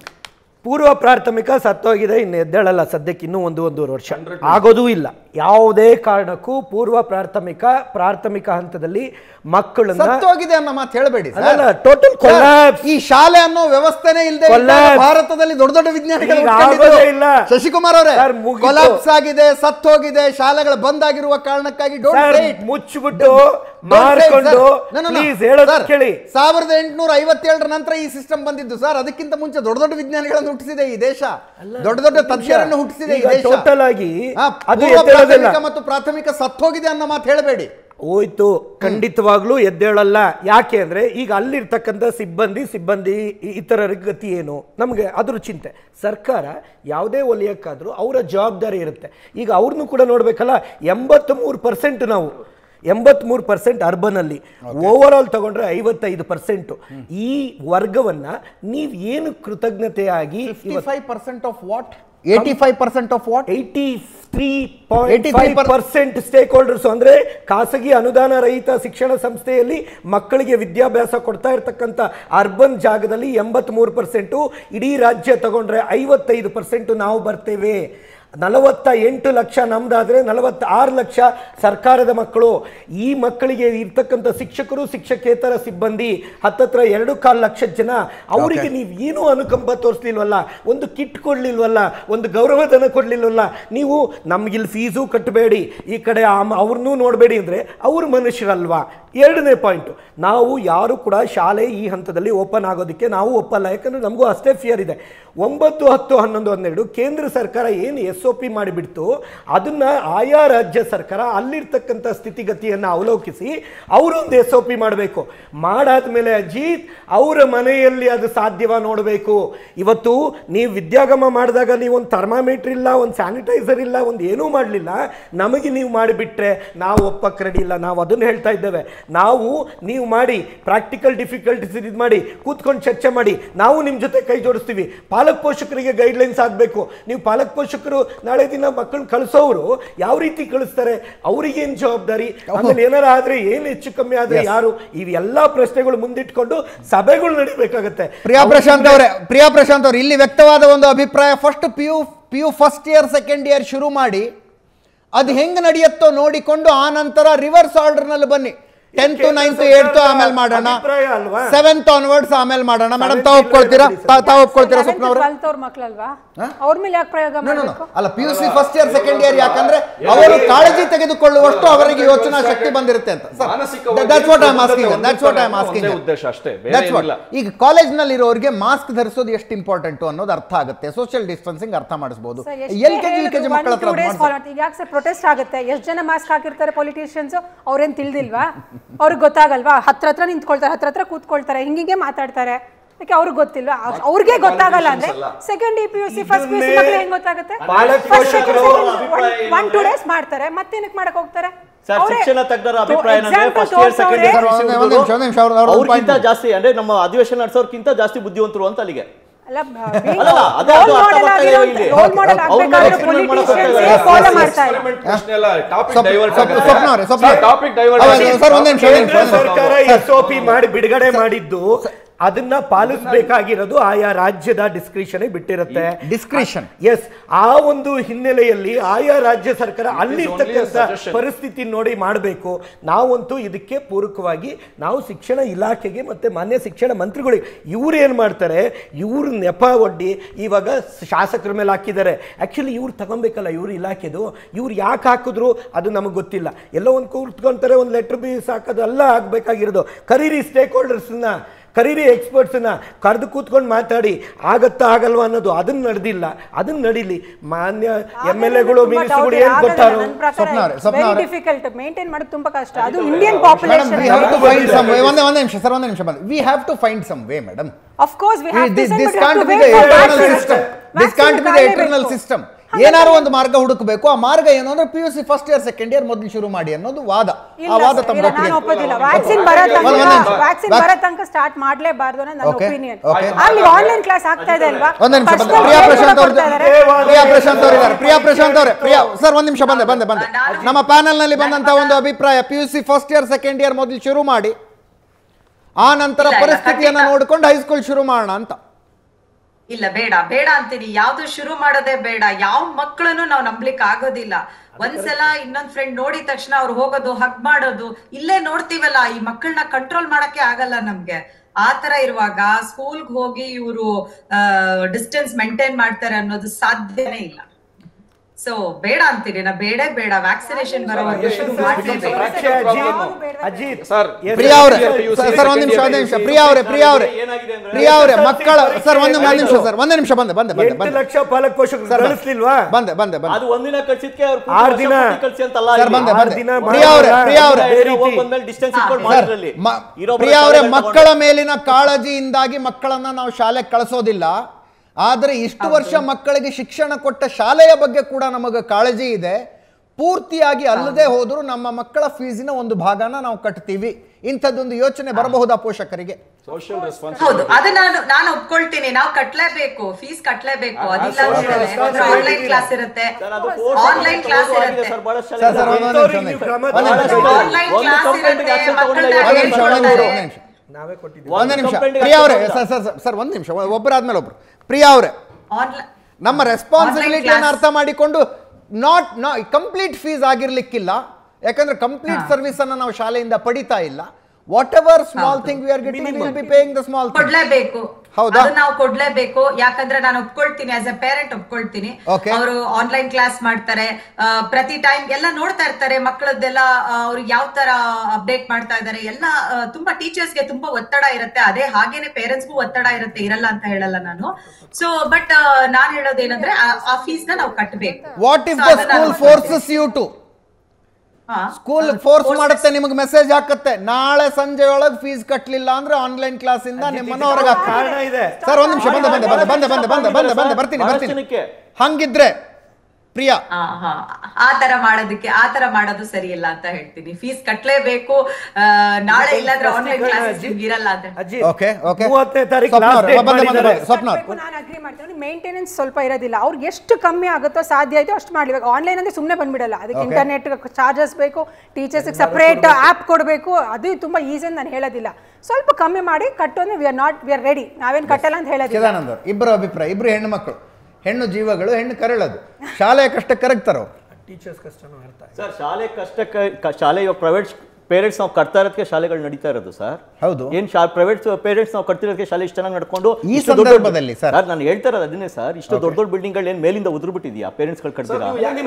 [SPEAKER 2] ಪೂರ್ವ ಪ್ರಾಥಮಿಕ ಸತ್ತೋಗಿದೆ ಇನ್ನು ಎದ್ದೇಳಲ್ಲ ಸದ್ಯಕ್ಕೆ ಇನ್ನೂ ಒಂದು ಒಂದೂವರೆ ವರ್ಷ ಆಗೋದೂ ಇಲ್ಲ ಯಾವುದೇ ಕಾರಣಕ್ಕೂ ಪೂರ್ವ ಪ್ರಾಥಮಿಕ ಪ್ರಾಥಮಿಕ ಹಂತದಲ್ಲಿ ಮಕ್ಕಳನ್ನ
[SPEAKER 1] ಸತ್ತೋಗಿದೆ ಅನ್ನೋ ಮಾತು ಹೇಳಬೇಡಿ
[SPEAKER 2] ಅಲ್ಲಲ್ಲ, total collapse.
[SPEAKER 1] ಈ ಶಾಲೆ ಅನ್ನೋ ವ್ಯವಸ್ಥೆನೇ ಇಲ್ಲದೆ
[SPEAKER 2] Collapse.
[SPEAKER 1] ಭಾರತದಲ್ಲಿ ದೊಡ್ಡ ದೊಡ್ಡ ವಿಜ್ಞಾನಿಗಳು
[SPEAKER 2] ಈಗ
[SPEAKER 1] ಹುಟ್ಕೊಂಡಿದ್ರು.
[SPEAKER 2] ಆಗೋದೇ ಇಲ್ಲ.
[SPEAKER 1] ಶಶಿಕುಮಾರ್ ಅವರೇ
[SPEAKER 2] ಸರ್, ಮುಗೀತು.
[SPEAKER 1] ಕೊಲಾಪ್ಸ್ ಆಗಿದೆ ಸತ್ತೋಗಿದೆ ಶಾಲೆಗಳು ಬಂದ್ ಆಗಿರುವ ಕಾರಣಕ್ಕಾಗಿ don't
[SPEAKER 2] ಸರ್,
[SPEAKER 1] say it.
[SPEAKER 2] ಮುಚ್ಚಿಬಿಟ್ಟು
[SPEAKER 1] Don't say it,
[SPEAKER 2] ಮಾರ್ಕೊಂಡು
[SPEAKER 1] sir. No, no, no.
[SPEAKER 2] Please ಹೇಳೋದು
[SPEAKER 1] Sir,
[SPEAKER 2] ಕೇಳಿ
[SPEAKER 1] ಸಾವಿರದ ಎಂಟುನೂರ ಐವತ್ತೇಳರ ನಂತರ ಈ ಸಿಸ್ಟಮ್ ಬಂದಿದ್ದು ಸರ್ ಅದಕ್ಕಿಂತ ಮುಂಚೆ ದೊಡ್ಡ ದೊಡ್ಡ ವಿಜ್ಞಾನಿಗಳನ್ನು ಹುಟ್ಟಿಸಿದೆ ಈ ದೇಶ ದೊಡ್ಡ ದೊಡ್ಡ ತಜ್ಞರನ್ನು ಹುಟ್ಟಿಸಿದೆ ಈ
[SPEAKER 2] ಈಗ
[SPEAKER 1] ದೇಶ
[SPEAKER 2] ಟೋಟಲ್ ಆಗಿ
[SPEAKER 1] ಹಾ,
[SPEAKER 2] ಅದು
[SPEAKER 1] ಪೂರ್ವ
[SPEAKER 2] ಎದ್ದೇಳೋದಿಲ್ಲ
[SPEAKER 1] ಪ್ರಾಥಮಿಕ ಮತ್ತು ಪ್ರಾಥಮಿಕ ಸತ್ತೋಗಿದೆ ಅನ್ನೋ ಮಾತು ಹೇಳಬೇಡಿ
[SPEAKER 2] ಹೋಯ್ತು ಖಂಡಿತವಾಗ್ಲೂ ಎದ್ದೇಳಲ್ಲ ಯಾಕೆ ಅಂದ್ರೆ ಈಗ ಅಲ್ಲಿರ್ತಕ್ಕಂಥ ಸಿಬ್ಬಂದಿ ಸಿಬ್ಬಂದಿ ಇ- ಇತರರಿಗೆ ಗತಿ ಏನು ನಮಗೆ ಅದ್ರ ಚಿಂತೆ ಸರ್ಕಾರ ಯಾವುದೇ ವಲಯಕ್ಕಾದ್ರೂ ಅವರ ಜವಾಬ್ದಾರಿ ಇರುತ್ತೆ ಈಗ ಅವ್ರನ್ನೂ ಕೂಡ ನೋಡ್ಬೇಕಲ್ಲ ಎಂಬತ್ತ್ ಮೂರು ಪರ್ಸೆಂಟ್ ನಾವು ಎಂಬತ್ಮೂರು ಪರ್ಸೆಂಟ್ ಅರ್ಬನಲ್ಲಿ ಓವರ್ ಆಲ್ ತಗೊಂಡ್ರೆ ಐವತ್ತೈದು ಪರ್ಸೆಂಟು ಈ ವರ್ಗವನ್ನ ನೀವು ಏನು ಕೃತಜ್ಞತೆಯಾಗಿ
[SPEAKER 1] five percent of what eighty five percent of what
[SPEAKER 2] eighty three point
[SPEAKER 1] 83%
[SPEAKER 2] percent stakeholders ಅಂದ್ರೆ ಖಾಸಗಿ ಅನುದಾನ ರಹಿತ ಶಿಕ್ಷಣ ಸಂಸ್ಥೆಯಲ್ಲಿ ಮಕ್ಕಳಿಗೆ ವಿದ್ಯಾಭ್ಯಾಸ ಕೊಡ್ತಾ ಇರ್ತಕ್ಕಂಥ ಅರ್ಬನ್ ಜಾಗದಲ್ಲಿ ಎಂಬತ್ತ್ ಮೂರು ಪರ್ಸೆಂಟು ಇಡೀ ರಾಜ್ಯ ತಗೊಂಡ್ರೆ ಐವತ್ತೈದು ಪರ್ಸೆಂಟು ನಾವು ಬರ್ತೇವೆ ನಲವತ್ತ ಎಂಟು ಲಕ್ಷ ನಮ್ದಾದ್ರೆ ನಲವತ್ತ ಆರು ಲಕ್ಷ ಸರ್ಕಾರದ ಮಕ್ಕಳು ಈ ಮಕ್ಕಳಿಗೆ ಇರ್ತಕ್ಕಂಥ ಶಿಕ್ಷಕರು ಶಿಕ್ಷಕೇತರ ಸಿಬ್ಬಂದಿ ಹತ್ತತ್ರ ಎರಡು ಕಾಲು ಲಕ್ಷ ಜನ ಅವರಿಗೆ ನೀವು ಏನೂ ಅನುಕಂಪ ತೋರಿಸ್ಲಿಲ್ವಲ್ಲ ಒಂದು ಕಿಟ್ ಕೊಡ್ಲಿಲ್ವಲ್ಲ ಒಂದು ಗೌರವಧನ ಕೊಡ್ಲಿಲ್ವಲ್ಲ ನೀವು ನಮ್ಗಿಲ್ಲಿ ಫೀಸು ಕಟ್ಟಬೇಡಿ ಈ ಕಡೆ ಅವ್ರನ್ನೂ ನೋಡಬೇಡಿ ಅಂದರೆ ಅವ್ರು ಮನುಷ್ಯರಲ್ವಾ ಎರಡನೇ ಪಾಯಿಂಟು ನಾವು ಯಾರು ಕೂಡ ಶಾಲೆ ಈ ಹಂತದಲ್ಲಿ ಓಪನ್ ಆಗೋದಕ್ಕೆ ನಾವು ಒಪ್ಪಲ್ಲ ಯಾಕಂದ್ರೆ ನಮಗೂ ಅಷ್ಟೇ ಫಿಯರ್ ಇದೆ ಒಂಬತ್ತು ಹತ್ತು ಹನ್ನೊಂದು ಹನ್ನೆರಡು ಕೇಂದ್ರ ಸರ್ಕಾರ ಏನು ಎಸ್ ಒ ಪಿ ಮಾಡಿಬಿಡ್ತು ಅದನ್ನ ಆಯಾ ರಾಜ್ಯ ಸರ್ಕಾರ ಅಲ್ಲಿರ್ತಕ್ಕಂಥ ಸ್ಥಿತಿಗತಿಯನ್ನು ಅವಲೋಕಿಸಿ ಅವರೊಂದು ಎಸ್ ಒ ಪಿ ಮಾಡಬೇಕು ಮಾಡಾದ್ಮೇಲೆ ಅಜಿತ್ ಅವರ ಮನೆಯಲ್ಲಿ ಅದು ಸಾಧ್ಯವ ನೋಡಬೇಕು ಇವತ್ತು ನೀವು ವಿದ್ಯಾಗಮ ಮಾಡಿದಾಗ ನೀವು ಒಂದು ಥರ್ಮಾಮೀಟರ್ ಇಲ್ಲ ಒಂದು ಸ್ಯಾನಿಟೈಸರ್ ಇಲ್ಲ ಒಂದು ಏನೂ ಮಾಡಲಿಲ್ಲ ನಮಗೆ ನೀವು ಮಾಡಿಬಿಟ್ರೆ ನಾವು ಒಪ್ಪಕ್ಕೆ ರೆಡಿ ಇಲ್ಲ ನಾವು ಅದನ್ನು ಹೇಳ್ತಾ ಇದ್ದೇವೆ ನಾವು ನೀವು ಮಾಡಿ ಪ್ರಾಕ್ಟಿಕಲ್ ಡಿಫಿಕಲ್ಟೀಸ್ ಇದು ಮಾಡಿ ಕೂತ್ಕೊಂಡು ಚರ್ಚೆ ಮಾಡಿ ನಾವು ನಿಮ್ಮ ಜೊತೆ ಕೈ ಜೋಡಿಸ್ತೀವಿ ಪಾಲಕ್ ಪೋಷಕರಿಗೆ ಗೈಡ್ಲೈನ್ಸ್ ಆಗಬೇಕು ನೀವು ಪಾಲಕ್ ಪೋಷಕರು ನಾಳೆ ದಿನ ಮಕ್ಕಳನ್ನ ಕಳಿಸೋರು ಯಾವ ರೀತಿ ಕಳಿಸ್ತಾರೆ ಅವ್ರಿಗೇನು ಜವಾಬ್ದಾರಿ ಆಮೇಲೆ ಏನಾರ ಆದ್ರೆ ಏನು ಹೆಚ್ಚು ಕಮ್ಮಿ ಆದ್ರೆ ಯಾರು ಇವೆಲ್ಲ ಪ್ರಶ್ನೆಗಳು ಮುಂದಿಟ್ಕೊಂಡು ಸಭೆಗಳು ನಡಿಬೇಕಾಗತ್ತೆ
[SPEAKER 1] ಪ್ರಿಯಾ ಪ್ರಶಾಂತ್ ಅವರೇ ಪ್ರಿಯಾ ಪ್ರಶಾಂತ್ ಅವ್ರೆ ಇಲ್ಲಿ ವ್ಯಕ್ತವಾದ ಒಂದು ಅಭಿಪ್ರಾಯ first P U P U first year second year ಶುರು ಮಾಡಿ ಅದು ಹೆಂಗ್ ನಡೆಯುತ್ತೋ ನೋಡಿಕೊಂಡು ಆ ನಂತರ ರಿವರ್ಸ್ ಆರ್ಡರ್ನಲ್ಲಿ ಬನ್ನಿ ಟೆಂತ್
[SPEAKER 2] ಕೇಂದ್ರ
[SPEAKER 1] ನೈನ್ತ್
[SPEAKER 2] ಸರ್ಕಾರದ
[SPEAKER 1] ಏಳ್ತ್ ಆಮೇಲೆ ಮಾಡೋಣ
[SPEAKER 2] ಅಭಿಪ್ರಾಯ ಅಲ್ವಾ?
[SPEAKER 1] ಸೆವೆಂತ್ ಆನ್ವರ್ಡ್ಸ್ ಆಮೇಲೆ ಮಾಡೋಣ ಮೇಡಮ್
[SPEAKER 2] Seventh
[SPEAKER 1] ತಾವು ಒಪ್ಕೊಳ್ತೀರಾ
[SPEAKER 2] ಇರ್ಲಿ
[SPEAKER 1] ತಾ- ತಾವು ಒಪ್ಕೊಳ್ತೀರಾ ಸ್ವಪ್ನ ಅವರು
[SPEAKER 4] ಟ್ವೆಲ್ತ್ ಅವ್ರ ಮಕ್ಳಲ್ವಾ ಅವ್ರ ಮೇಲೆ ಯಾಕೆ ಪ್ರಯೋಗ
[SPEAKER 1] No, no, no.
[SPEAKER 4] ಮಾಡಬೇಕು
[SPEAKER 1] ಅಲ್ಲ P U C first year second year ಯಾಕಂದ್ರೆ ಅವರು ಕಾಳಜಿ ತೆಗೆದುಕೊಳ್ಳುವಷ್ಟು ಅವರಿಗೆ ಯೋಚನಾ ಶಕ್ತಿ ಬಂದಿರುತ್ತೆ ಅಂತ
[SPEAKER 3] ಮಾನಸಿಕವಾಗಿ
[SPEAKER 1] that's what I am asking
[SPEAKER 3] ಒಂದೇ
[SPEAKER 1] ದಟ್ಸ್ ವಾಟ್ ಐ ಆಮ್
[SPEAKER 3] ಒಂದೇ
[SPEAKER 1] ಆಸ್ಕಿಂಗ್
[SPEAKER 3] ಉದ್ದೇಶ ಅಷ್ಟೇ, ಬೇರೆ
[SPEAKER 1] ದಟ್ಸ್ ವಾಟ್
[SPEAKER 3] ಏನಿಲ್ಲ.
[SPEAKER 1] ಈಗ ಕಾಲೇಜ್ನಲ್ಲಿ ಇರೋರಿಗೆ ಮಾಸ್ಕ್ ಧರಿಸೋದು ಎಷ್ಟು ಇಂಪಾರ್ಟೆಂಟ್ ಅನ್ನೋದು ಅರ್ಥ ಆಗುತ್ತೆ ಸೋಷಿಯಲ್ ಡಿಸ್ಟೆನ್ಸಿಂಗ್ ಅರ್ಥ ಮಾಡಿಸಬಹುದು L K G U K G ಮಕ್ಕಳ ಹತ್ರ ಅದ್ ಮಾಡ್ತಾರೆ.
[SPEAKER 4] ಯಾಕೆ ಸರ್ ಪ್ರೊಟೆಸ್ಟ್ ಆಗುತ್ತೆ ಎಷ್ಟು ಜನ ಮಾಸ್ಕ್ ಹಾಕಿರ್ತಾರೆ ಪೊಲಿಟಿಷಿಯನ್ಸ್ ಅವ್ರೇನ್ ತಿಳಿದಿಲ್ವಾ ಅವ್ರಿಗೆ ಗೊತ್ತಾಗಲ್ವಾ ಹತ್ರ ಹತ್ರ ನಿಂತ್ಕೊಳ್ತಾರೆ ಹತ್ರ ಹತ್ರ ಕೂತ್ಕೊಳ್ತಾರೆ ಹಿಂಗಿಂಗೆ ಮಾತಾಡ್ತಾರೆ ಯಾಕೆ ಅವ್ರಿಗೆ ಗೊತ್ತಿಲ್ವಾ ಅವ್ರ್- ಅವ್ರಿಗೆ ಗೊತ್ತಾಗಲ್ಲ ಅಂದ್ರೆ second E P U C first P U C ಮಕ್ಳು ಹೆಂಗ್ ಗೊತ್ತಾಗುತ್ತೆ
[SPEAKER 2] ಪಾಲಕ್ ಪೋಷಕರು
[SPEAKER 4] ಒನ್ ಟೂ ಡೇಸ್ ಮಾಡ್ತಾರೆ ಮತ್ತೇನಕ್ಕೆ ಮಾಡಕ್ ಹೋಗ್ತಾರೆ
[SPEAKER 5] ಸರ್
[SPEAKER 4] ಅವ್ರೇ
[SPEAKER 5] ಶಿಕ್ಷಣ ತಜ್ಞರ
[SPEAKER 4] ತೋ-
[SPEAKER 5] ಅಭಿಪ್ರಾಯ ಏನಂದ್ರೆ
[SPEAKER 4] example
[SPEAKER 5] first year second year
[SPEAKER 4] ತೋರ್ಸವ್ರೆ.
[SPEAKER 1] ಒಂದ್ ನಿಮಿಷ, ಒಂದ್ ನಿಮಿಷ, ಅವ್ರ- ಅವ್ರ
[SPEAKER 5] ಅವ್ರಿಗಿಂತ
[SPEAKER 1] point
[SPEAKER 5] ಜಾಸ್ತಿ ಅಂದ್ರೆ ನಮ್ಮ ಅಧಿವೇಶನ ನಡೆಸೋರ್ಕಿಂತ ಜಾಸ್ತಿ ಬುದ್ಧಿವಂತರು ಅಂತ ಅಲ್ಲಿಗೆ
[SPEAKER 4] ಅಲ್ಲ
[SPEAKER 5] ಅಲ್ಲಲ್ಲ, ಅದೇ ಅದು ಅರ್ಥ ಮಾಡ್ತಾ ಇಲ್ಲ ಇಲ್ಲಿ.
[SPEAKER 4] ರೋಲ್ ಮಾಡೆಲ್
[SPEAKER 5] ಅವ್ರ ಮೇಲೆ
[SPEAKER 4] ಆಗ್ಬೇಕಾದ್ರೆ
[SPEAKER 5] experiment ಮಾಡಕ್
[SPEAKER 4] politicians
[SPEAKER 5] ಹೋಗ್ತಾ ಇಲ್ಲ.
[SPEAKER 4] ಫಾಲೋ ಮಾಡ್ತಾ ಇಲ್ಲ
[SPEAKER 3] ಪ್ರಶ್ನೆ ಎಲ್ಲ ಟಾಪಿಕ್
[SPEAKER 1] ಸ್ವಪ್ನ-
[SPEAKER 3] ಡೈವರ್ಟ್
[SPEAKER 1] ಸ್ವಪ್ನ- ಸ್ವಪ್ನ ಅವರೇ, ಸ್ವಪ್ನ ಅವರೇ.
[SPEAKER 3] ಟಾಪಿಕ್ ಡೈವರ್ಟ್
[SPEAKER 1] ಹೌದು, ಸರ್, ಒಂದ್ ನಿಮಿಷ, ಒಂದ್ ನಿಮಿಷ,
[SPEAKER 2] ಕೇಂದ್ರ
[SPEAKER 1] ಒಂದ್ ನಿಮಿಷ.
[SPEAKER 2] ಸರ್ಕಾರ ಎಸ್ ಒ ಪಿ ಮಾಡಿ ಬಿಡುಗಡೆ ಮಾಡಿದ್ದು ಅದನ್ನ ಪಾಲಿಸಬೇಕಾಗಿರೋದು ಆಯಾ ರಾಜ್ಯದ ಡಿಸ್ಕ್ರಿಷನ್ ಬಿಟ್ಟಿರುತ್ತೆ
[SPEAKER 1] Discretion.
[SPEAKER 2] ಎಸ್ ಆ ಒಂದು ಹಿನ್ನೆಲೆಯಲ್ಲಿ ಆಯಾ ರಾಜ್ಯ ಸರ್ಕಾರ ಅಲ್ಲಿರ್ತಕ್ಕಂಥ
[SPEAKER 3] suggestion.
[SPEAKER 2] ಪರಿಸ್ಥಿತಿ ನೋಡಿ ಮಾಡಬೇಕು ನಾವಂತೂ ಇದಕ್ಕೆ ಪೂರಕವಾಗಿ ನಾವು ಶಿಕ್ಷಣ ಇಲಾಖೆಗೆ ಮತ್ತೆ ಮಾನ್ಯ ಶಿಕ್ಷಣ ಮಂತ್ರಿಗಳಿಗೆ ಇವ್ರು ಏನು ಮಾಡ್ತಾರೆ ಇವ್ರು ನೆಪ ಒಡ್ಡಿ ಇವಾಗ ಶಾಸಕರ ಮೇಲೆ ಹಾಕಿದ್ದಾರೆ ಆ್ಯಕ್ಚುಲಿ ಇವ್ರು ತಗೊಬೇಕಲ್ಲ ಇವ್ರ ಇಲಾಖೆದು ಇವ್ರು ಯಾಕೆ ಹಾಕಿದ್ರು ಅದು ನಮಗೆ ಗೊತ್ತಿಲ್ಲ ಎಲ್ಲೋ ಒಂದು ಕೂತ್ಕೊಂತಾರೆ ಒಂದು ಲೆಟ್ರ್ ಬೀಸ್ ಹಾಕೋದು ಎಲ್ಲ ಆಗಬೇಕಾಗಿರೋದು ಕರೀರಿ ಸ್ಟೇಕ್ ಹೋಲ್ಡರ್ಸ್ನ ಕರೀರಿ ಎಕ್ಸ್ಪರ್ಟ್ಸನ್ನ ಕರೆದು ಕೂತ್ಕೊಂಡು ಮಾತಾಡಿ ಆಗತ್ತಾ ಆಗಲ್ವಾ ಅನ್ನೋದು ಅದನ್ನ ನಡೆದಿಲ್ಲ ಅದನ್ನ ನಡೀಲಿ ಮಾನ್ಯ ಎಮ್ ಎಲ್ ಎಗಳು ಮಿನಿಸ್ಟ್ರುಗಳು ಏನು ಕೊಟ್ಟಾರೋ
[SPEAKER 1] ಸ್ವಪ್ನ ಅವ್ರೆ, ಸ್ವಪ್ನ ಅವ್ರೆ.
[SPEAKER 4] ಡಿಫಿಕಲ್ಟ್ ಮೇಂಟೈನ್ ಮಾಡೋದು ತುಂಬಾ ಕಷ್ಟ ಅದು Indian
[SPEAKER 1] madam
[SPEAKER 4] population
[SPEAKER 1] we have to find some way ಒಂದೇ ಒಂದೇ ನಿಮಿಷ ಸರ್ ಒಂದೇ ನಿಮಿಷ ಬಂದು we have to find some way madam
[SPEAKER 4] of course we have to
[SPEAKER 1] this
[SPEAKER 4] send
[SPEAKER 1] this can't be the eternal system this can't be the eternal system ಏನಾರು ಒಂದು ಮಾರ್ಗ ಹುಡುಕಬೇಕು ಆ ಮಾರ್ಗ ಏನು ಅಂದ್ರೆ P U C first year second year ಮೊದಲು ಶುರು ಮಾಡಿ ಅನ್ನೋದು ವಾದ ಆ ವಾದ ತಮ್ಮ
[SPEAKER 4] ನಾನು ಒಪ್ಪೋದಿಲ್ಲ ವ್ಯಾಕ್ಸಿನ್ ಬರೋ ತನಕ ವ್ಯಾಕ್ಸಿನ್ ಬರೋ ತನಕ ಸ್ಟಾರ್ಟ್ ಮಾಡ್ಲೇಬಾರ್ದು ಅನ್ನೋದು ನನ್ನ
[SPEAKER 1] Okay,
[SPEAKER 4] ಒಪಿನಿಯನ್
[SPEAKER 1] okay.
[SPEAKER 4] ಅಲ್ಲಿ ಆನ್ಲೈನ್ ಕ್ಲಾಸ್ ಆಗ್ತಾ ಇದೆ ಅಲ್ವಾ
[SPEAKER 1] ಒಂದ್ ನಿಮಿಷ ಬಂದೆ
[SPEAKER 4] Personal
[SPEAKER 1] ಪ್ರಿಯಾ
[SPEAKER 4] care
[SPEAKER 1] ಪ್ರಶಾಂತ್
[SPEAKER 4] ಕೂಡ
[SPEAKER 1] ಅವ್ರದ್ದು
[SPEAKER 4] ಕೊಡ್ತಾ ಇದ್ದಾರೆ.
[SPEAKER 1] ಪ್ರಿಯಾ ಪ್ರಶಾಂತ್ ಅವ್ರು ಇದ್ದಾರೆ ಪ್ರಿಯಾ ಪ್ರಶಾಂತ್ ಅವರೇ ಪ್ರಿಯಾ ಸರ್ ಒಂದ್ ನಿಮಿಷ ಬಂದೆ ಬಂದೆ ಬಂದೆ ನಮ್ಮ ಪ್ಯಾನಲ್ ನಲ್ಲಿ ಬಂದಂತ ಒಂದು ಅಭಿಪ್ರಾಯ P U C first year second year ಮೊದಲು ಶುರು ಮಾಡಿ ಆ ನಂತರ
[SPEAKER 6] ಇಲ್ಲ, ಇಲ್ಲ,
[SPEAKER 1] ಪರಿಸ್ಥಿತಿಯನ್ನ
[SPEAKER 6] ಖಂಡಿತ.
[SPEAKER 1] ನೋಡ್ಕೊಂಡು ಹೈಸ್ಕೂಲ್ ಶುರು ಮಾಡೋಣ ಅಂತ
[SPEAKER 6] ಇಲ್ಲ ಬೇಡ ಬೇಡ ಅಂತೀನಿ ಯಾವ್ದು ಶುರು ಮಾಡೋದೇ ಬೇಡ ಯಾವ ಮಕ್ಕಳನ್ನು ನಾವು ನಂಬ್ಲಿಕ್ ಆಗೋದಿಲ್ಲ ಒಂದ್ಸಲ ಇನ್ನೊಂದ್ ಫ್ರೆಂಡ್ ನೋಡಿದ ತಕ್ಷಣ ಅವ್ರು ಹೋಗೋದು ಹಗ್ ಮಾಡೋದು ಇಲ್ಲೇ ನೋಡ್ತೀವಲ್ಲ ಈ ಮಕ್ಕಳನ್ನ ಕಂಟ್ರೋಲ್ ಮಾಡಕ್ಕೆ ಆಗಲ್ಲ ನಮ್ಗೆ ಆ ತರ ಇರುವಾಗ ಸ್ಕೂಲ್ಗೆ ಹೋಗಿ ಇವರು ಡಿಸ್ಟೆನ್ಸ್ ಮೇಂಟೈನ್ ಮಾಡ್ತಾರೆ ಅನ್ನೋದು ಸಾಧ್ಯನೇ ಇಲ್ಲ ಸೊ ಬೇಡ ಅಂತೀನಿ ನಾ ಬೇಡ ಬೇಡ ವ್ಯಾಕ್ಸಿನೇಷನ್ ಬರೋವರೆಗೂ ಶುರು ಮಾಡ್ಲೇಬೇಕು
[SPEAKER 2] ಅಕ್ಷಯ್ ಅಜಿತ್ ಅಜಿತ್
[SPEAKER 3] ಸರ್
[SPEAKER 2] Yes,
[SPEAKER 1] ಪ್ರಿಯಾ ಅವರೇ
[SPEAKER 3] second year PUC,
[SPEAKER 1] ಸರ್ ಒಂದ್
[SPEAKER 3] second
[SPEAKER 1] ನಿಮಿಷ
[SPEAKER 3] year
[SPEAKER 1] ಒಂದ್ ನಿಮಿಷ
[SPEAKER 3] PUC.
[SPEAKER 1] ಪ್ರಿಯಾ ಅವರೇ ಪ್ರಿಯಾ ಅವರೇ
[SPEAKER 5] ಏನಾಗಿದೆ ಅಂದ್ರೆ-
[SPEAKER 1] ಪ್ರಿಯಾ ಅವರೇ
[SPEAKER 2] SSLC
[SPEAKER 1] ಮಕ್ಕಳ ಸರ್ ಒಂದ್ ಒಂದ್ ನಿಮಿಷ
[SPEAKER 2] ಆಯ್ತು.
[SPEAKER 1] ಸರ್ ಒಂದೇ ನಿಮಿಷ ಬಂದೆ ಬಂದೆ ಬಂದೆ
[SPEAKER 2] ಎಂಟು
[SPEAKER 1] ಬಂದೆ
[SPEAKER 2] ಲಕ್ಷ ಪಾಲಕ ಪೋಷಕರು
[SPEAKER 1] ಸರ್
[SPEAKER 2] ಕಳಿಸ್ಲಿಲ್ವಾ
[SPEAKER 1] ಬಂದೆ ಬಂದೆ ಬಂದೆ
[SPEAKER 5] ಅದು ಒಂದಿನ ಕಳ್ಸಿದ್ಕೆ ಅವ್ರು ಪೂರ್ತಿ
[SPEAKER 2] ಆರ್
[SPEAKER 5] ವರ್ಷ
[SPEAKER 2] ದಿನ.
[SPEAKER 5] ಪೂರ್ತಿ ಕಳ್ಸಿ ಅಂತಲ್ಲ
[SPEAKER 1] ಸರ್
[SPEAKER 5] ಇಲ್ಲಿ.
[SPEAKER 1] ಬಂದೆ
[SPEAKER 2] ಆರು
[SPEAKER 1] ಬಂದೆ
[SPEAKER 2] ದಿನ
[SPEAKER 1] ಪ್ರಿಯಾ ಅವರೇ
[SPEAKER 2] ಮಾಡಿಲ್ಲ.
[SPEAKER 1] ಪ್ರಿಯಾ ಅವರೇ
[SPEAKER 2] ಬೇರೆ
[SPEAKER 5] ಹೋಗ್
[SPEAKER 2] ರೀತಿ.
[SPEAKER 5] ಬಂದ್ಮೇಲೆ ಡಿಸ್ಟೆನ್ಸ್ ಇಟ್ಕೊಂಡು
[SPEAKER 1] ಸರ್,
[SPEAKER 5] ಮಾಡಿದ್ರಲ್ಲಿ
[SPEAKER 1] ಮ-
[SPEAKER 5] ಇರೋಬ್ರು
[SPEAKER 1] ಪ್ರಿಯಾ ಅವರೇ
[SPEAKER 5] ಶಾಲೆಗೆ
[SPEAKER 1] ಮಕ್ಕಳ ಮೇಲಿನ ಕಾಳಜಿಯಿಂದಾಗಿ ಮಕ್ಕಳನ್ನ ನಾವು ಶಾಲೆಗೆ ಕಳಿಸೋದಿಲ್ಲ ಆದರೆ ಇಷ್ಟು ವರ್ಷ ಮಕ್ಕಳಿಗೆ ಶಿಕ್ಷಣ ಕೊಟ್ಟ ಶಾಲೆಯ ಬಗ್ಗೆ ಕೂಡ ನಮಗೆ ಕಾಳಜಿ ಇದೆ ಪೂರ್ತಿಯಾಗಿ ಅಲ್ಲದೆ ಹೋದರೂ ನಮ್ಮ ಮಕ್ಕಳ ಫೀಸಿನ ಒಂದು ಭಾಗನ ನಾವು ಕಟ್ತೀವಿ ಇಂಥದ್ದೊಂದು ಯೋಚನೆ ಬರಬಹುದಾ ಪೋಷಕರಿಗೆ
[SPEAKER 3] ಸೋಷಿಯಲ್ ರೆಸ್ಪಾನ್ಸ್
[SPEAKER 6] ಹೌದು ಅದು ನಾನು ನಾನು ಒಪ್ಕೊಳ್ತೀನಿ ನಾವು ಕಟ್ಲೇಬೇಕು ಫೀಸ್ ಕಟ್ಲೇಬೇಕು ಅದಿಲ್ಲ ಆನ್ಲೈನ್ ಕ್ಲಾಸ್ ಇರುತ್ತೆ
[SPEAKER 5] ಸರ್, ಅದು force
[SPEAKER 6] ಆನ್ಲೈನ್ ಕ್ಲಾಸ್
[SPEAKER 5] ಆಗಿದೆ
[SPEAKER 6] ಇರುತ್ತೆ
[SPEAKER 5] ಸರ್, ಬಹಳಷ್ಟು
[SPEAKER 1] ಸರ್ ಸರ್
[SPEAKER 5] ಶಾಲೆಗಳಲ್ಲಿ.
[SPEAKER 1] ಒಂದ್ ನಿಮಿಷ
[SPEAKER 2] ಅಂಥವ್ರಿಗೆ ನೀವು ಕ್ರಮ
[SPEAKER 1] ಒಂದ್ ನಿಮಿಷ
[SPEAKER 2] ತಗೊಳ್ಳಿ.
[SPEAKER 6] ಆನ್ಲೈನ್
[SPEAKER 5] ಒಂದು
[SPEAKER 6] ಕ್ಲಾಸ್
[SPEAKER 5] ಕಂಪ್ಲೇಂಟ್
[SPEAKER 6] ಇರುತ್ತೆ
[SPEAKER 5] action
[SPEAKER 6] ಮಕ್ಕಳನ್ನ
[SPEAKER 5] ತಗೊಂಡಿಲ್ಲ.
[SPEAKER 1] ಒಂದ್ ನಿಮಿಷ ಒಂದ್ ನಿಮಿಷ
[SPEAKER 6] ಹೇಳ್ಕೊಡ್ತಾರೆ.
[SPEAKER 1] ಒಂದ್ ನಿಮಿಷ
[SPEAKER 2] ನಾವೇ ಕೊಟ್ಟಿದ್ದೀವಿ
[SPEAKER 1] ಒಂದ್
[SPEAKER 5] ಒಂದು
[SPEAKER 1] ನಿಮಿಷ
[SPEAKER 5] complaint ಗೆ
[SPEAKER 1] ಪ್ರಿಯಾ ಅವರೇ
[SPEAKER 5] action
[SPEAKER 1] sir sir sir, sir ಒಂದ್ ನಿಮಿಷ ಒಬ್ಬರಾದ್ಮೇಲೆ ಒಬ್ರು ಪ್ರಿಯಾ ಅವರೇ
[SPEAKER 6] ಆನ್ಲೈನ್
[SPEAKER 1] ನಮ್ಮ ರೆಸ್ಪಾನ್ಸಿಬಿಲಿಟಿಯನ್ನು
[SPEAKER 6] class.
[SPEAKER 1] ಅರ್ಥ ಮಾಡಿಕೊಂಡು ನಾಟ್ ನಾ ಕಂಪ್ಲೀಟ್ ಫೀಸ್ ಆಗಿರ್ಲಿಕ್ಕಿಲ್ಲ ಯಾಕಂದ್ರೆ ಕಂಪ್ಲೀಟ್ ಸರ್ವಿಸ್ ಅನ್ನ ನಾವು ಶಾಲೆಯಿಂದ ಪಡಿತಾ ಇಲ್ಲ whatever small thing we are getting will be paying the small thing
[SPEAKER 6] ಕೊಡ್ಲೇಬೇಕು
[SPEAKER 1] ಹೌದಾ?
[SPEAKER 6] ಅದನ್ನ ನಾವು ಕೊಡ್ಲೇಬೇಕು ಯಾಕಂದ್ರೆ ನಾನು ಒಪ್ಕೊಳ್ತೀನಿ ಆಸ್ ಎ ಪೇರೆಂಟ್ ಒಪ್ಕೊಳ್ತೀನಿ
[SPEAKER 1] Okay.
[SPEAKER 6] ಅವರು ಆನ್ಲೈನ್ ಕ್ಲಾಸ್ ಮಾಡ್ತಾರೆ ಆ, ಪ್ರತಿ ಟೈಮ್ ಎಲ್ಲ ನೋಡ್ತಾ ಇರ್ತಾರೆ ಮಕ್ಕಳದ್ದೆಲ್ಲ ಅವ್ರಿಗೆ ಯಾವ ತರ ಅಪ್ಡೇಟ್ ಮಾಡ್ತಾ ಇದ್ದಾರೆ ಎಲ್ಲ ಆ, ತುಂಬಾ ಟೀಚರ್ಸ್ ಗೆ ತುಂಬಾ ಒತ್ತಡ ಇರುತ್ತೆ ಅದೇ ಹಾಗೇನೆ ಪೇರೆಂಟ್ಸ್ಗೂ ಒತ್ತಡ ಇರುತ್ತೆ ಇರಲ್ಲ ಅಂತ ಹೇಳಲ್ಲ ನಾನು ಸೊ ಬಟ್ ನಾನ್ ಹೇಳೋದೇನಂದ್ರೆ ಆ- ಆ ಫೀಸ್ ನ ನಾವು ಕಟ್ಟಬೇಕು
[SPEAKER 1] ವಾಟ್ ಇಫ್
[SPEAKER 6] So
[SPEAKER 1] ದ
[SPEAKER 6] ಅದನ್ನ
[SPEAKER 1] ಸ್ಕೂಲ್
[SPEAKER 6] ನಾವು
[SPEAKER 1] ಫೋರ್ಸಸ್ ಯು ಟು
[SPEAKER 6] ಹಾ.
[SPEAKER 1] ಸ್ಕೂಲ್ ಫೋರ್ಸ್ ಮಾಡುತ್ತೆ ನಿಮಗೆ ಮೆಸೇಜ್ ಹಾಕುತ್ತೆ ನಾಳೆ ಸಂಜೆ ಒಳಗೆ ಫೀಸ್ ಕಟ್ಟಲಿಲ್ಲ ಅಂದ್ರೆ ಆನ್ಲೈನ್ ಕ್ಲಾಸ್ ಇಂದ ನಿಮ್ಮನ್ನ ಹೊರಗೆ
[SPEAKER 2] ಕಾರಣ ಇದೆ
[SPEAKER 1] ಸರ್ ಒಂದ್ ನಿಮಿಷ ಬಂದೆ ಬಂದೆ ಬಂದೆ ಬಂದೆ ಬಂದೆ ಬಂದೆ ಬಂದೆ ಬಂದೆ ಬರ್ತೀನಿ
[SPEAKER 5] ಬಹಳಷ್ಟು
[SPEAKER 1] ಬರ್ತೀನಿ
[SPEAKER 5] ಜನಕ್ಕೆ.
[SPEAKER 1] ಹಂಗಿದ್ರೆ ಪ್ರಿಯಾ
[SPEAKER 6] ಆ, ಹಾ. ಆ ತರ ಮಾಡೋದಕ್ಕೆ ಆ ತರ ಮಾಡೋದು ಸರಿ ಇಲ್ಲ ಅಂತ ಹೇಳ್ತೀನಿ ಫೀಸ್ ಕಟ್ಲೇಬೇಕು ಆ, ನಾಳೆ ಇಲ್ಲಾಂದ್ರೆ ಆನ್ಲೈನ್ ಕ್ಲಾಸಸ್ ಇರಲ್ಲ ಅಂತ
[SPEAKER 2] ಅಜ್ಜಿ
[SPEAKER 1] Okay, okay.
[SPEAKER 2] ಮೂವತ್ತನೇ ತಾರೀಕು
[SPEAKER 1] ಸ್ವಪ್ನ
[SPEAKER 2] last
[SPEAKER 1] ಅವ್ರೆ,
[SPEAKER 2] date
[SPEAKER 1] ಬಂದೆ, ಬಂದೆ,
[SPEAKER 2] ಮಾಡಿದ್ದಾರೆ.
[SPEAKER 1] ಬಂದೆ. ಸ್ವಪ್ನ ಅವ್ರೆ.
[SPEAKER 4] ನಾನು ಅಗ್ರಿ ಮಾಡ್ತೀನಿ ಮೇಂಟೆನೆನ್ಸ್ ಸ್ವಲ್ಪ ಇರೋದಿಲ್ಲ ಅವ್ರಿಗೆ ಎಷ್ಟು ಕಮ್ಮಿ ಆಗುತ್ತೋ ಸಾಧ್ಯ ಆಯ್ತು ಅಷ್ಟು ಮಾಡ್ಲಿ ಆನ್ಲೈನ್ ಅಂದ್ರೆ ಸುಮ್ಮನೆ ಬಂದ್ಬಿಡಲ್ಲ ಅದಕ್ಕೆ
[SPEAKER 1] Okay.
[SPEAKER 4] ಇಂಟರ್ನೆಟ್ ಚಾರ್ಜಸ್ ಬೇಕು ಟೀಚರ್ಸ್ ಸಪರೇಟ್ ಆ್ಯಪ್ ಕೊಡಬೇಕು ಅದು ತುಂಬಾ ಈಸಿ ಅಂತ ನಾನು ಹೇಳೋದಿಲ್ಲ ಸ್ವಲ್ಪ ಕಮ್ಮಿ ಮಾಡಿ ಕಟ್ಟು ಅಂದ್ರೆ we are not we are ready ನಾವೇನ್ ಕಟ್ಟಲ್ಲ ಅಂತ ಹೇಳೋದಿಲ್ಲ
[SPEAKER 1] ಚಿದಾನಂದ್ ಅವ್ರು ಇಬ್ಬರು ಅಭಿಪ್ರಾಯ ಇಬ್ರು ಹೆಣ್ಣು ಮಕ್ಕಳು ಹೆಣ್ಣು ಜೀವಗಳು ಹೆಣ್ಣು ಕರಳದು ಶಾಲೆಯ ಕಷ್ಟ ಕರಗ್ತಾರ ಅವ್ರು
[SPEAKER 2] ಟೀಚರ್ಸ್ ಕಷ್ಟನೂ ಅರ್ಥ ಆಯ್ತು.
[SPEAKER 5] ಸರ್ ಶಾಲೆ ಕಷ್ಟಕ್ಕೆ ಕ- ಶಾಲೆ ಇವಾಗ ಪ್ರೈವೇಟ್ ಪೇರೆಂಟ್ಸ್ ನಾವು ಕಟ್ತಾ ಇರೋದಕ್ಕೆ ಶಾಲೆಗಳು ನಡೀತಾ ಇರೋದು ಸರ್
[SPEAKER 1] ಹೌದು.
[SPEAKER 5] ಏನ್ ಪ್ರೈವೇಟ್ ಪೇರೆಂಟ್ಸ್ ನಾವು ಕಟ್ತಿರೋದಕ್ಕೆ ಶಾಲೆ ಇಷ್ಟು ಚೆನ್ನಾಗಿ ನಡ್ಕೊಂಡು
[SPEAKER 1] ಈ
[SPEAKER 5] ಇಷ್ಟು ದೊಡ್ಡ-
[SPEAKER 1] ಸಂದರ್ಭದಲ್ಲಿ ಸರ್.
[SPEAKER 5] ಸರ್ ನಾನು ಹೇಳ್ತಾ ಇರೋದು ಅದನ್ನೇ ಸರ್ ಇಷ್ಟು ದೊಡ್ಡ ದೊಡ್ಡ ಬಿಲ್ಡಿಂಗ್ ಗಳು ಏನ್ ಮೇಲಿಂದ ಉದುರು ಬಿಟ್ಟಿದ್ಯಾ ಪೇರೆಂಟ್ಸ್ ಗಳು ಕಟ್ತೀರಾ
[SPEAKER 1] ಸರ್, ಒಂದೇ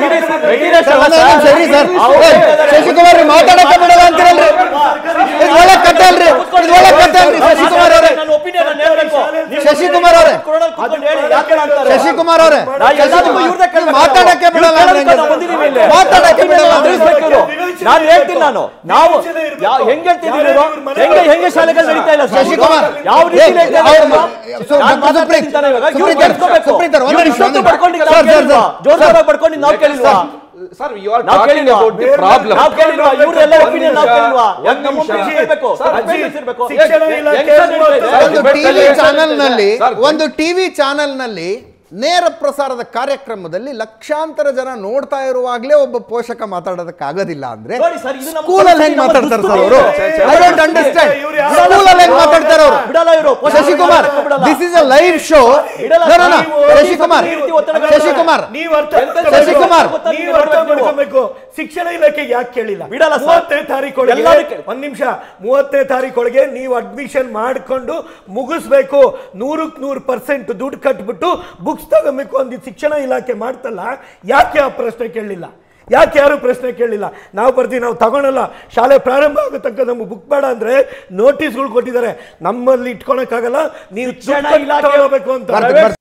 [SPEAKER 1] ನಿಮಿಷ ಇರಿ ಸರ್. ಏ, ಶಶಿಕುಮಾರ್ ರೀ, ಮಾತಾಡಕ್ಕೆ ಬಿಡಲ್ಲ ಅಂತೀರಲ್ರಿ ಇದು ಒಳ್ಳೆ ಕತೆ ಅಲ್ರಿ ಇದು ಒಳ್ಳೆ ಕತೆ ಅಲ್ರಿ ಶಶಿಕುಮಾರ್ ಅವರೇ
[SPEAKER 5] ನನ್ನ opinion ನಾನು ಹೇಳ್ಬೇಕು. ನೀವು
[SPEAKER 1] ಶಶಿಕುಮಾರ್ ಅವರೇ.
[SPEAKER 5] ಕೊರೋನಾದಲ್ಲಿ ಕೂತ್ಕೊಂಡು ಹೇಳಿ, ಯಾಕೆ ಅಂತಾರೆ?
[SPEAKER 1] ಶಶಿಕುಮಾರ್ ಅವರೇ
[SPEAKER 5] ನಾ ಎಲ್ಲದಕ್ಕೂ ಇವ್ರದ್ದೇ ಕೇಳ್ಬೇಕು.
[SPEAKER 1] ಮಾತಾಡಕ್ಕೆ ಬಿಡಲ್ಲ
[SPEAKER 5] ಇವ್ರು
[SPEAKER 1] ಅಂದ್ರೆ
[SPEAKER 5] ಕೇಳೋದಕ್ಕೆ ನಾವು ಬಂದಿದ್ದೀವಿ ಇಲ್ಲಿ.
[SPEAKER 1] ಮಾತಾಡಕ್ಕೆ ಬಿಡಲ್ಲ ಅಂದ್ರೆ
[SPEAKER 5] ತಿಳಿಸ್ಬೇಕು ಇವ್ರು. ನಾನು ಹೇಳ್ತೀನಿ ನಾನು ನಾವು ಯಾ- ಹೆಂಗ್ ಹೇಳ್ತೀನಿ ಇವ್ರು? ಹೆಂಗೆ ಹೆಂಗೆ ಶಾಲೆಗಳು ನಡೀತಾ ಇಲ್ಲ ಸರ್?
[SPEAKER 1] ಶಶಿಕುಮಾರ್
[SPEAKER 5] ಯಾವ ರೀತಿ
[SPEAKER 1] ಏ,
[SPEAKER 5] ಹೇಳ್ತಾ
[SPEAKER 1] ಅವ್ರು-
[SPEAKER 5] ಇದ್ದಾರೆ?
[SPEAKER 1] ಸು-
[SPEAKER 5] ನಾನು
[SPEAKER 1] ಡಾಕ್ಟರ್ ಸುಪ್ರೀತ್,
[SPEAKER 5] ಮಾತಾಡ್ತೀನಿ ತಾನೇ ಇವಾಗ. ಇವ್ರು
[SPEAKER 1] ಸುಪ್ರೀತ್ ಅವ್ರು,
[SPEAKER 5] ಕೇಳ್ಸ್ಕೊಬೇಕು.
[SPEAKER 1] ಸುಪ್ರೀತ್ ಅವ್ರು, ಒಂದ್
[SPEAKER 5] ಇವ್ರು
[SPEAKER 1] ನಿಮಿಷ,
[SPEAKER 5] ಇಷ್ಟೊತ್ತು
[SPEAKER 1] ಒಂದ್ ನಿಮಿಷ.
[SPEAKER 5] ಬಡ್ಕೊಂಡಿದ್ದು
[SPEAKER 1] ಸರ್,
[SPEAKER 5] ನಾವು
[SPEAKER 1] ಸರ್,
[SPEAKER 5] ಕೇಳಿಲ್ವಾ?
[SPEAKER 1] ಸರ್.
[SPEAKER 5] ಜೋರ್ ಜೋರಾಗಿ ಬಡ್ಕೊಂಡಿದ್ದು ನಾವು ಕೇಳಿಲ್ವಾ
[SPEAKER 3] ಸರ್ ಯು ಆರ್
[SPEAKER 5] ನಾವು
[SPEAKER 3] ಟಾಕಿಂಗ್
[SPEAKER 5] ಕೇಳಿಲ್ವಾ?
[SPEAKER 3] ಅಬೌಟ್ ದಿ ಪ್ರಾಬ್ಲಮ್
[SPEAKER 5] ನಾವು ಕೇಳಿಲ್ವಾ ಇವ್ರೆಲ್ಲ
[SPEAKER 3] ಒಂದ್
[SPEAKER 5] ಒಪಿನಿಯನ್ ನಾವು
[SPEAKER 3] ನಿಮಿಷ,
[SPEAKER 5] ಕೇಳಿಲ್ವಾ
[SPEAKER 3] ಒಂದ್
[SPEAKER 5] ಯಾಕೆ ನಮ್ಮ
[SPEAKER 3] ನಿಮಿಷ.
[SPEAKER 5] opinion ಇರ್ಬೇಕು
[SPEAKER 3] ಸರ್,
[SPEAKER 5] ಅಜ್ಜಿ,
[SPEAKER 3] opinions
[SPEAKER 5] ಇರ್ಬೇಕು.
[SPEAKER 2] ಶಿಕ್ಷಣ
[SPEAKER 5] ಹೆಂಗ್
[SPEAKER 2] ಇಲಾಖೆ
[SPEAKER 5] ಸರ್ ನಡೀತಾ ಇದೆ?
[SPEAKER 1] ಒಂದು
[SPEAKER 3] ಡಿಬೇಟ್
[SPEAKER 1] ಟಿವಿ
[SPEAKER 3] ಅಲ್ಲಿ
[SPEAKER 1] ಚಾನೆಲ್ ನಲ್ಲಿ
[SPEAKER 5] ಸರ್,
[SPEAKER 1] ಒಂದು ಟಿವಿ ಚಾನೆಲ್ ನಲ್ಲಿ ನೇರ ಪ್ರಸಾರದ ಕಾರ್ಯಕ್ರಮದಲ್ಲಿ ಲಕ್ಷಾಂತರ ಜನ ನೋಡ್ತಾ ಇರುವಾಗಲೇ ಒಬ್ಬ ಪೋಷಕ ಮಾತಾಡೋದಕ್ಕಾಗೋದಿಲ್ಲ ಅಂದ್ರೆ
[SPEAKER 5] ನೋಡಿ ಸರ್, ಇದು ನಮ್ಮ
[SPEAKER 1] ಸ್ಕೂಲಲ್ಲಿ ಹೆಂಗ್
[SPEAKER 5] ನಮ್ಮ
[SPEAKER 1] ಮಾತಾಡ್ತಾರೆ ಸರ್
[SPEAKER 5] ದುಸ್ತುತಿ
[SPEAKER 1] ಅವರು
[SPEAKER 5] ಇದೆ.
[SPEAKER 1] ಐ ಡೋಂಟ್ ಅಂಡರ್ಸ್ಟ್ಯಾಂಡ್
[SPEAKER 2] ಇವ್ರು ಯಾವ-
[SPEAKER 1] ಸ್ಕೂಲಲ್ಲಿ ಹೆಂಗ್ ಮಾತಾಡ್ತಾರೆ ಅವರು
[SPEAKER 5] ಬಿಡಲ್ಲ ಇವರು
[SPEAKER 1] ಶಶಿಕುಮಾರ್
[SPEAKER 5] ಬಿಡಲ್ಲ.
[SPEAKER 1] This is a live show
[SPEAKER 5] ಬಿಡಲ್ಲ
[SPEAKER 1] No, no, no.
[SPEAKER 2] ನೀವು
[SPEAKER 1] ಶಶಿಕುಮಾರ್
[SPEAKER 5] ಈ ರೀತಿ ಒತ್ತಡಗಳನ್ನ-
[SPEAKER 1] ಶಶಿಕುಮಾರ್
[SPEAKER 2] ನೀವು ಅರ್ಥ
[SPEAKER 5] ಎಂತ
[SPEAKER 2] ಮಾಡ್ಕೊಬೇಕು.
[SPEAKER 1] ಶಶಿಕುಮಾರ್.
[SPEAKER 2] ನೀವು ಅರ್ಥ ಮಾಡ್ಕೊಬೇಕು ಶಿಕ್ಷಣ ಇಲಾಖೆಗೆ ಯಾಕೆ ಕೇಳಿಲ್ಲ
[SPEAKER 5] ಬಿಡಲ್ಲ ಸರ್.
[SPEAKER 2] ಮೂವತ್ತನೇ ತಾರೀಕೊಳಗೆ
[SPEAKER 5] ಎಲ್ಲದಕ್ಕೆ.
[SPEAKER 2] ಒಂದ್ ನಿಮಿಷ ಮೂವತ್ತನೇ ತಾರೀಕೊಳಗೆ ನೀವು ಅಡ್ಮಿಷನ್ ಮಾಡ್ಕೊಂಡು ಮುಗಿಸ್ಬೇಕು ನೂರಕ್ಕೆ ನೂರು ಪರ್ಸೆಂಟ್ ದುಡ್ಡು ಕಟ್ಬಿಟ್ಟು ಬುಕ್ಸ್ ತಗೋಬೇಕು ಅಂದ್ ಶಿಕ್ಷಣ ಇಲಾಖೆ ಮಾಡ್ತಲ್ಲ ಯಾಕೆ ಆ ಪ್ರಶ್ನೆ ಕೇಳಲಿಲ್ಲ ಯಾಕೆ ಯಾರು ಪ್ರಶ್ನೆ ಕೇಳಲಿಲ್ಲ ನಾವು ಬರ್ತೀವಿ ನಾವು ತಗೊಳಲ್ಲ ಶಾಲೆ ಪ್ರಾರಂಭ ಆಗೋ ತನಕ ನಮ್ಗೆ ಬುಕ್ ಬೇಡ ಅಂದ್ರೆ ನೋಟಿಸ್ಗಳು ಕೊಟ್ಟಿದ್ದಾರೆ ನಮ್ಮಲ್ಲಿ ಇಟ್ಕೊಳಕ್ಕಾಗಲ್ಲ ನೀವು
[SPEAKER 5] ಶಿಕ್ಷಣ
[SPEAKER 2] ದುಡ್ಡು
[SPEAKER 5] ಇಲಾಖೆ-
[SPEAKER 2] ತಗೊಳ್ಬೇಕು ಅಂತ
[SPEAKER 1] ಬರ್ತೀನಿ, ಬರ್ತೀನಿ.